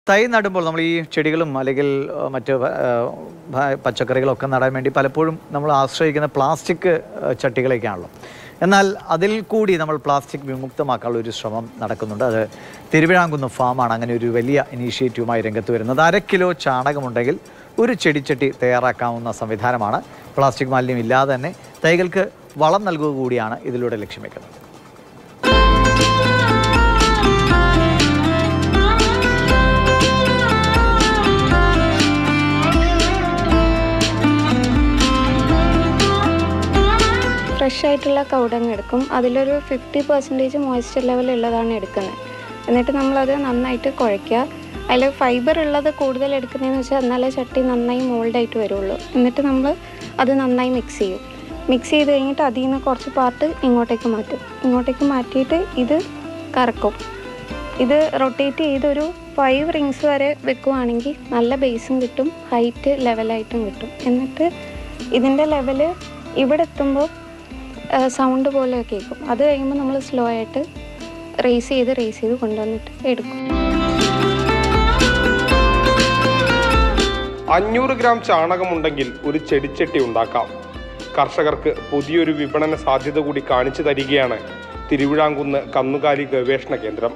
തൈ നടുമ്പോൾ നമ്മൾ ഈ ചെടികളും അല്ലെങ്കിൽ ഏഹ്, മറ്റ് വ- ഏഹ്, ഭ- പച്ചക്കറികളൊക്കെ നടാൻ വേണ്ടി പലപ്പോഴും നമ്മൾ ആശ്രയിക്കുന്ന പ്ലാസ്റ്റിക് ഏഹ്, ചട്ടികളൊക്കെയാണല്ലോ എന്നാൽ അതിൽ കൂടി നമ്മൾ പ്ലാസ്റ്റിക് വിമുക്തമാക്കാനുള്ള ഒരു ശ്രമം നടക്കുന്നുണ്ട് അത് തിരുവിഴാങ്കുന്ന് ഫാമാണ് അങ്ങനെ ഒരു വലിയ ഇനീഷ്യേറ്റീവുമായി രംഗത്ത് വരുന്നത് അര കിലോ ചാണകമുണ്ടെങ്കിൽ ഒരു ചെടിച്ചട്ടി തയ്യാറാക്കാവുന്ന സംവിധാനമാണ് പ്ലാസ്റ്റിക് മാലിന്യം ഇല്ലാതെ തന്നെ തൈകൾക്ക് വളം നൽകുക കൂടിയാണ് ഇതിലൂടെ ലക്ഷ്യം വെക്കുന്നത് ഫ്രഷ് ആയിട്ടുള്ള കൗടങ്ങ് എടുക്കും അതിലൊരു ഫിഫ്റ്റി പെർസെൻറ്റേജ് മോയ്സ്ചർ ലെവൽ ഉള്ളതാണ് എടുക്കുന്നത് എന്നിട്ട് നമ്മളത് നന്നായിട്ട് കുഴയ്ക്കുക അതിൽ ഫൈബർ ഉള്ളത് കൂടുതൽ എടുക്കുന്നതെന്ന് വെച്ചാൽ എന്നാലേ ചട്ടി നന്നായി മോൾഡായിട്ട് വരുള്ളൂ എന്നിട്ട് നമ്മൾ അത് നന്നായി മിക്സ് ചെയ്യും മിക്സ് ചെയ്ത് കഴിഞ്ഞിട്ട് അതിൽ നിന്ന് കുറച്ച് പാർട്ട് ഇങ്ങോട്ടേക്ക് മാറ്റും ഇങ്ങോട്ടേക്ക് മാറ്റിയിട്ട് ഇത് കറക്കും ഇത് റൊട്ടേറ്റ് ചെയ്തൊരു ഫൈവ് റിങ്സ് വരെ വെക്കുവാണെങ്കിൽ നല്ല ബേസും കിട്ടും ഹൈറ്റ് ലെവലായിട്ടും കിട്ടും എന്നിട്ട് ഇതിൻ്റെ ലെവല് ഇവിടെ എത്തുമ്പോൾ സൗണ്ട് പോലെ കേൾക്കും അത് കഴിയുമ്പോൾ നമ്മൾ സ്ലോ ആയിട്ട് റേസ് ചെയ്ത് റേസ് ചെയ്ത് കൊണ്ടുവന്നിട്ട് എടുക്കും അഞ്ഞൂറ് ഗ്രാം ചാണകമുണ്ടെങ്കിൽ ഒരു ചെടിച്ചട്ടി ഉണ്ടാക്കാം കർഷകർക്ക് പുതിയൊരു വിപണന സാധ്യത കൂടി കാണിച്ചു തരികയാണ് തിരുവിഴാങ്കുന്ന് കന്നുകാലി ഗവേഷണ കേന്ദ്രം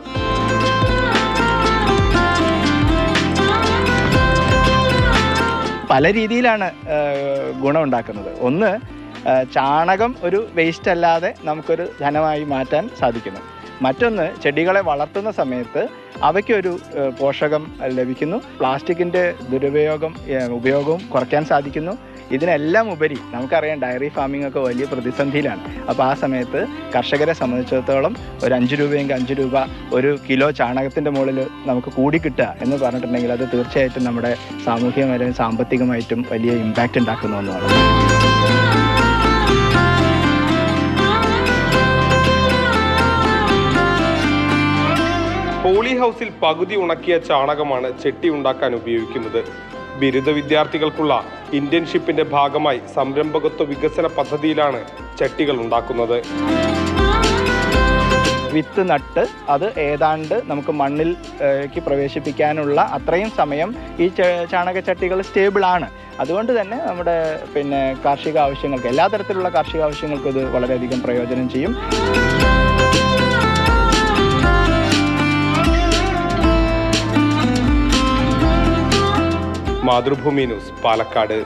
പല രീതിയിലാണ് ആ, ഗുണം ഉണ്ടാക്കുന്നത് ഒന്ന് ആ, ചാണകം ഒരു വേസ്റ്റ് അല്ലാതെ നമുക്കൊരു ധനമായി മാറ്റാൻ സാധിക്കുന്നു മറ്റൊന്ന് ചെടികളെ വളർത്തുന്ന സമയത്ത് അവയ്ക്കൊരു ആ, പോഷകം ലഭിക്കുന്നു പ്ലാസ്റ്റിക്കിൻ്റെ ദുരുപയോഗം ആ, ഉപയോഗവും കുറയ്ക്കാൻ സാധിക്കുന്നു ഇതിനെല്ലാം ഉപരി നമുക്കറിയാം ഡയറി ഫാമിംഗ് ഒക്കെ വലിയ പ്രതിസന്ധിയിലാണ് അപ്പോൾ ആ സമയത്ത് കർഷകരെ സംബന്ധിച്ചിടത്തോളം ഒരു അഞ്ച് രൂപയെങ്കിൽ അഞ്ച് രൂപ ഒരു കിലോ ചാണകത്തിൻ്റെ മുകളിൽ നമുക്ക് കൂടി കിട്ടുക എന്ന് പറഞ്ഞിട്ടുണ്ടെങ്കിൽ അത് തീർച്ചയായിട്ടും നമ്മുടെ സാമൂഹികമായും സാമ്പത്തികമായിട്ടും വലിയ ഇമ്പാക്റ്റ് ഉണ്ടാക്കുന്ന ഒന്നാണ് പോളി ഹൗസിൽ പകുതി ഉണക്കിയ ചാണകമാണ് ചെട്ടി ഉണ്ടാക്കാൻ ഉപയോഗിക്കുന്നത് ബിരുദ വിദ്യാർത്ഥികൾക്കുള്ള ഇന്റേൺഷിപ്പിന്റെ ഭാഗമായി സംരംഭകത്വ വികസന പദ്ധതിയിലാണ് ചട്ടികൾ ഉണ്ടാക്കുന്നത് വിത്ത് നട്ട് അത് ഏതാണ്ട് നമുക്ക് മണ്ണിൽ ഏക്ക് പ്രവേശിപ്പിക്കാനുള്ള അത്രയും സമയം ഈ ച- ചാണകച്ചട്ടികൾ സ്റ്റേബിൾ ആണ് അതുകൊണ്ട് തന്നെ നമ്മുടെ പിന്നെ കാർഷിക ആവശ്യങ്ങൾക്ക് എല്ലാ തരത്തിലുള്ള കാർഷിക ആവശ്യങ്ങൾക്കും ഇത് വളരെയധികം പ്രയോജനം ചെയ്യും Mathrubhumi news Palakkad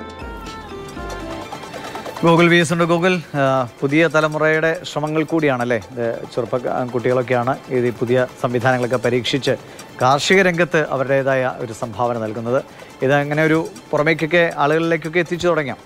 Google V S ഉണ്ട് ഗൂഗിൾ ആ, പുതിയ തലമുറയുടെ ശ്രമങ്ങൾ കൂടിയാണല്ലേ ഇത് ചെറുപ്പ കുട്ടികളൊക്കെയാണ് ഇത് ഈ പുതിയ സംവിധാനങ്ങളൊക്കെ പരീക്ഷിച്ച് കാർഷിക രംഗത്ത് അവരുടേതായ ഒരു സംഭാവന നൽകുന്നത് ഇത് അങ്ങനെ ഒരു പുറമേക്കൊക്കെ ആളുകളിലേക്കൊക്കെ എത്തിച്ചു തുടങ്ങിയോ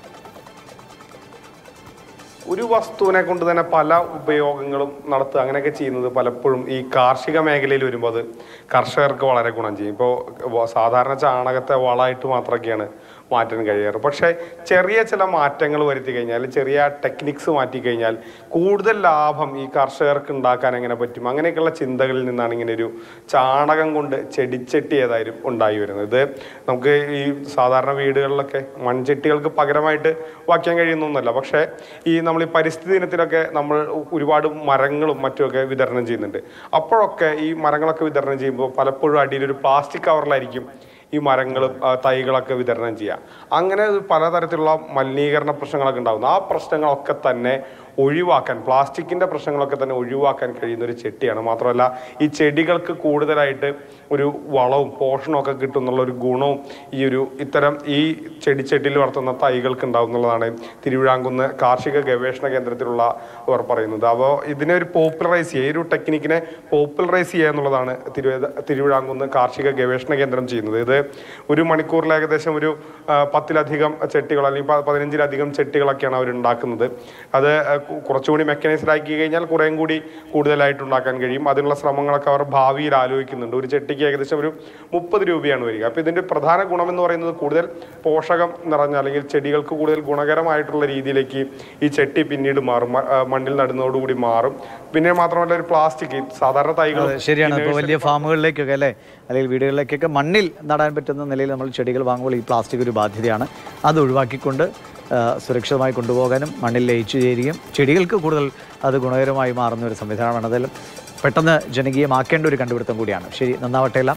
ഒരു വസ്തുവിനെ കൊണ്ട് തന്നെ പല ഉപയോഗങ്ങളും നടത്തുക അങ്ങനെയൊക്കെ ചെയ്യുന്നത് പലപ്പോഴും ഈ കാർഷിക മേഖലയിൽ വരുമ്പോൾ അത് കർഷകർക്ക് വളരെ ഗുണം ചെയ്യും ഇപ്പോൾ സാധാരണ ചാണകത്തെ വളമായിട്ട് മാത്രമൊക്കെയാണ് മാറ്റാൻ കഴിയാറ് പക്ഷേ ചെറിയ ചില മാറ്റങ്ങൾ വരുത്തി കഴിഞ്ഞാൽ ചെറിയ ടെക്നിക്സ് മാറ്റി കഴിഞ്ഞാൽ കൂടുതൽ ലാഭം ഈ കർഷകർക്ക് ഉണ്ടാക്കാൻ എങ്ങനെ പറ്റും അങ്ങനെയൊക്കെയുള്ള ചിന്തകളിൽ നിന്നാണ് ഇങ്ങനെ ഒരു ചാണകം കൊണ്ട് ചെടിച്ചട്ടി ഏതായാലും ഉണ്ടായി വരുന്നത് ഇത് നമുക്ക് ഈ സാധാരണ വീടുകളിലൊക്കെ മൺചട്ടികൾക്ക് പകരമായിട്ട് വയ്ക്കാൻ കഴിയുന്നൊന്നുമല്ല പക്ഷേ ഈ നമ്മൾ ഈ പരിസ്ഥിതി ദിനത്തിലൊക്കെ നമ്മൾ ഒരുപാട് മരങ്ങളും മറ്റുമൊക്കെ വിതരണം ചെയ്യുന്നുണ്ട് അപ്പോഴൊക്കെ ഈ മരങ്ങളൊക്കെ വിതരണം ചെയ്യുമ്പോൾ പലപ്പോഴും അടിയിൽ ഒരു പ്ലാസ്റ്റിക് കവറിലായിരിക്കും ഈ മരങ്ങളും ആ, തൈകളൊക്കെ വിതരണം ചെയ്യുക അങ്ങനെ പലതരത്തിലുള്ള മലിനീകരണ പ്രശ്നങ്ങളൊക്കെ ഉണ്ടാകുന്നു ആ പ്രശ്നങ്ങളൊക്കെ തന്നെ ഒഴിവാക്കാൻ പ്ലാസ്റ്റിക്കിന്റെ പ്രശ്നങ്ങളൊക്കെ തന്നെ ഒഴിവാക്കാൻ കഴിയുന്ന ഒരു ചെട്ടിയാണ് മാത്രമല്ല ഈ ചെടികൾക്ക് കൂടുതലായിട്ട് ഒരു വളവും പോഷണവും ഒക്കെ കിട്ടും എന്നുള്ള ഒരു ഗുണവും ഈ ഒരു ഇത്തരം ഈ ചെടിച്ചട്ടിയിൽ വളർത്തുന്ന തൈകൾക്ക് ഉണ്ടാവും എന്നുള്ളതാണ് തിരുവിഴാങ്കുന്ന് കാർഷിക ഗവേഷണ കേന്ദ്രത്തിലുള്ള അവർ പറയുന്നത് അപ്പോൾ ഇതിനെ ഒരു പോപ്പുലറൈസ് ചെയ്യുക ഈ ഒരു ടെക്നിക്കിനെ പോപ്പുലറൈസ് ചെയ്യുക എന്നുള്ളതാണ് തിരുവ തിരുവിഴാങ്കുന്ന് കാർഷിക ഗവേഷണ കേന്ദ്രം ചെയ്യുന്നത് ഇത് ഒരു മണിക്കൂറിൽ ഏകദേശം ഒരു ആ, പത്തിലധികം ചെട്ടികൾ അല്ലെങ്കിൽ പ- പതിനഞ്ചിലധികം ചെട്ടികളൊക്കെയാണ് അവർ ഉണ്ടാക്കുന്നത് അത് ആ, കു- കുറച്ചുകൂടി മെക്കനൈസ്ഡ് ആക്കി കഴിഞ്ഞാൽ കുറേയും കൂടി കൂടുതലായിട്ട് ഉണ്ടാക്കാൻ കഴിയും അതിനുള്ള ശ്രമങ്ങളൊക്കെ അവർ ഭാവിയിൽ ആലോചിക്കുന്നുണ്ട് ഒരു ചെട്ടിക്ക് ഏകദേശം ഒരു മുപ്പത് രൂപയാണ് വരിക അപ്പോൾ ഇതിൻ്റെ പ്രധാന ഗുണം എന്ന് പറയുന്നത് കൂടുതൽ പോഷകം നിറഞ്ഞ അല്ലെങ്കിൽ ചെടികൾക്ക് കൂടുതൽ ഗുണകരമായിട്ടുള്ള രീതിയിലേക്ക് ഈ ചെട്ടി പിന്നീട് മാറും മ- ആ, മണ്ണിൽ നടുന്നതോടുകൂടി മാറും പിന്നെ മാത്രമല്ല ഒരു പ്ലാസ്റ്റിക് സാധാരണ തൈകൾ അതെ, ശരിയാണ് ഇപ്പോൾ വലിയ ഫാമുകളിലേക്കൊക്കെ അല്ലേ അല്ലെങ്കിൽ വീടുകളിലേക്കൊക്കെ മണ്ണിൽ നടാൻ പറ്റുന്ന നിലയിൽ നമ്മൾ ചെടികൾ വാങ്ങുമ്പോൾ ഈ പ്ലാസ്റ്റിക് ഒരു ബാധ്യതയാണ് അത് ഒഴിവാക്കിക്കൊണ്ട് ആ, സുരക്ഷിതമായി കൊണ്ടുപോകാനും മണ്ണിൽ ലയിച്ചു ചേരുകയും ചെടികൾക്ക് കൂടുതൽ അത് ഗുണകരമായി മാറുന്ന ഒരു സംവിധാനമാണ് അതെല്ലാം പെട്ടെന്ന് ജനകീയമാക്കേണ്ട ഒരു കണ്ടുപിടുത്തം കൂടിയാണ് ശരി നന്നാവട്ടെ എല്ലാം